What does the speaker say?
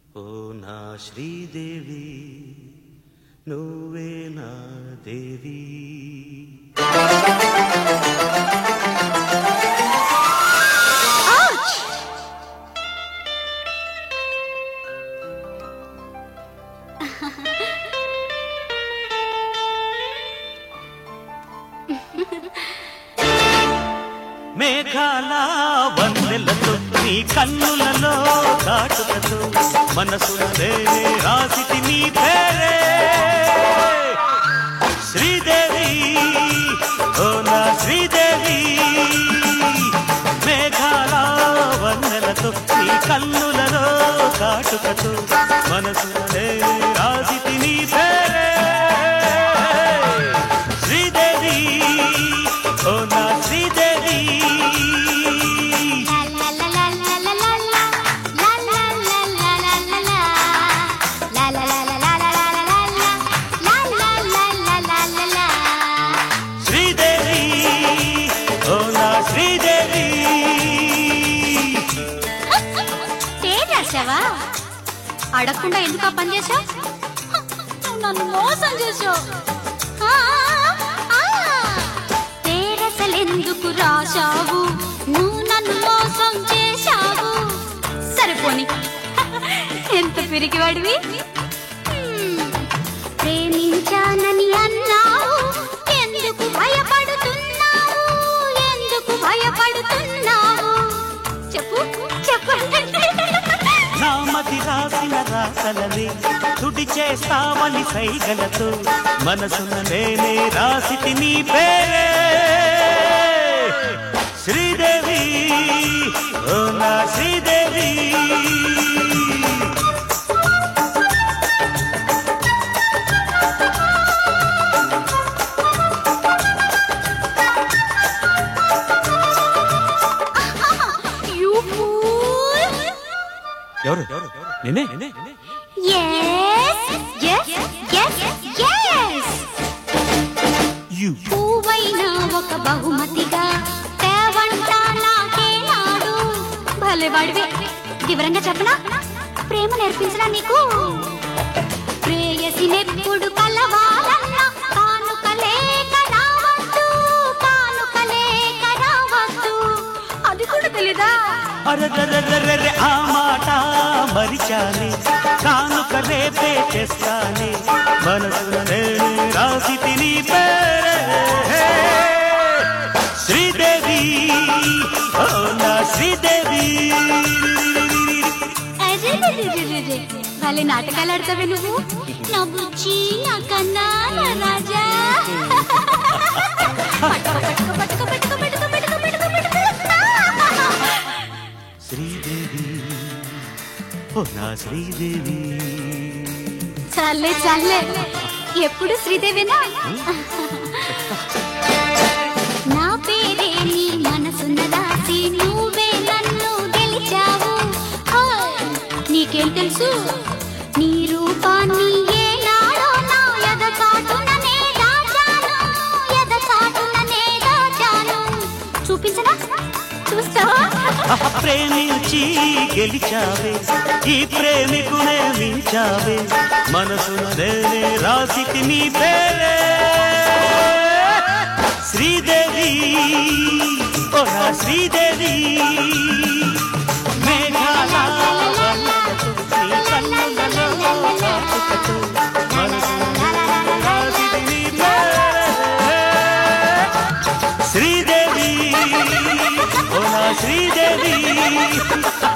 ఓ నా శ్రీదేవి నువ్వే నా దేవి మేఘాల వందెలతో నీ కన్నులలో కాటుకతో మనసులే రాసితి నీ పేరే శ్రీదేవి ఓ నా శ్రీదేవి మేఘాల వందెలతో నీ కన్నులలో కాటుకతో మనసులే రాసితి నీ పేరే శ్రీదేవి ఓ నా శ్రీదేవి శ్రీదేవి ఓ నా శ్రీదేవి రాసావా అడగకుండా ఎందుకు ఆ పని చేశావు నువ్వు నన్ను మోసం చేశావు పేరసలెందుకు రాశావు నువ్వు నన్ను మోసం చేశావు సరిపోని ఎంత పిరికివాడివి హ్మ్. ప్రేమించానని అన్నావు ఎందుకు భయపడుతున్నావు ఎందుకు భయపడుతున్నావు చెప్పు చెప్పండి నామతి రాసిన రాసలనే తుడి చేస్తామని సైగలతో మనసున నేనే రాసితి నీ పేరే శ్రీదేవి ఓ నా శ్రీదేవి You fool! ఎవరు నేనే Yes, yes, yes, yes! యు పువ్వైన ఒక బహుమతిగా తేవంటా నాకేనాడు భలే వాడివే వివరంగా చెప్పనా ప్రేమ నేర్పించరా నీకు ప్రేయసినెప్పుడు కలవాలన్నా కానుకలేక రావద్దు కానుకలేక రావద్దు అది కూడా తెలీదా అరదరదరరే ఆ మాట మరిచానే కానుక రేపే చేస్తానే మనసున నేనే రాసితి నీ పేరే శ్రీదేవి ఓ నా శ్రీదేవి అరెరెరెరెరెరె. భలే నాటకాలు ఆడతావే నువ్వు నా బుచ్చి నా కన్నా నా రాజా పట్టుకో, పట్టుకో, పట్టుకో, పట్టుకో, పట్టుకో, పట్టుకో, పట్టుకో, పట్టుకో. శ్రీదేవి ఓ నా శ్రీదేవి చాలే చాలే ఎప్పుడు శ్రీదేవినా నా పేరే నీ మనసున్న రాసి నువ్వే నన్ను గెలిచావు ఓయ్, నీకేం తెలుసు నీ రూపాన్ని ఏనాడో నా ఎద చాటుననే దాచాను ఎద చాటుననే దాచాను చూపించనా చూస్తావా ప్రేమించి గెలిచావే ఈ ప్రేమికునే మించావే మనసున నేనే రాసితి నీ పేరే శ్రీదేవి ఓ నా శ్రీదేవి మేఘాల వల్లతో నీ కన్నులలో కాటుకతో మనసున నేనే రాసితి నీ పేరే. శ్రీదేవి ఓ నా శ్రీదేవి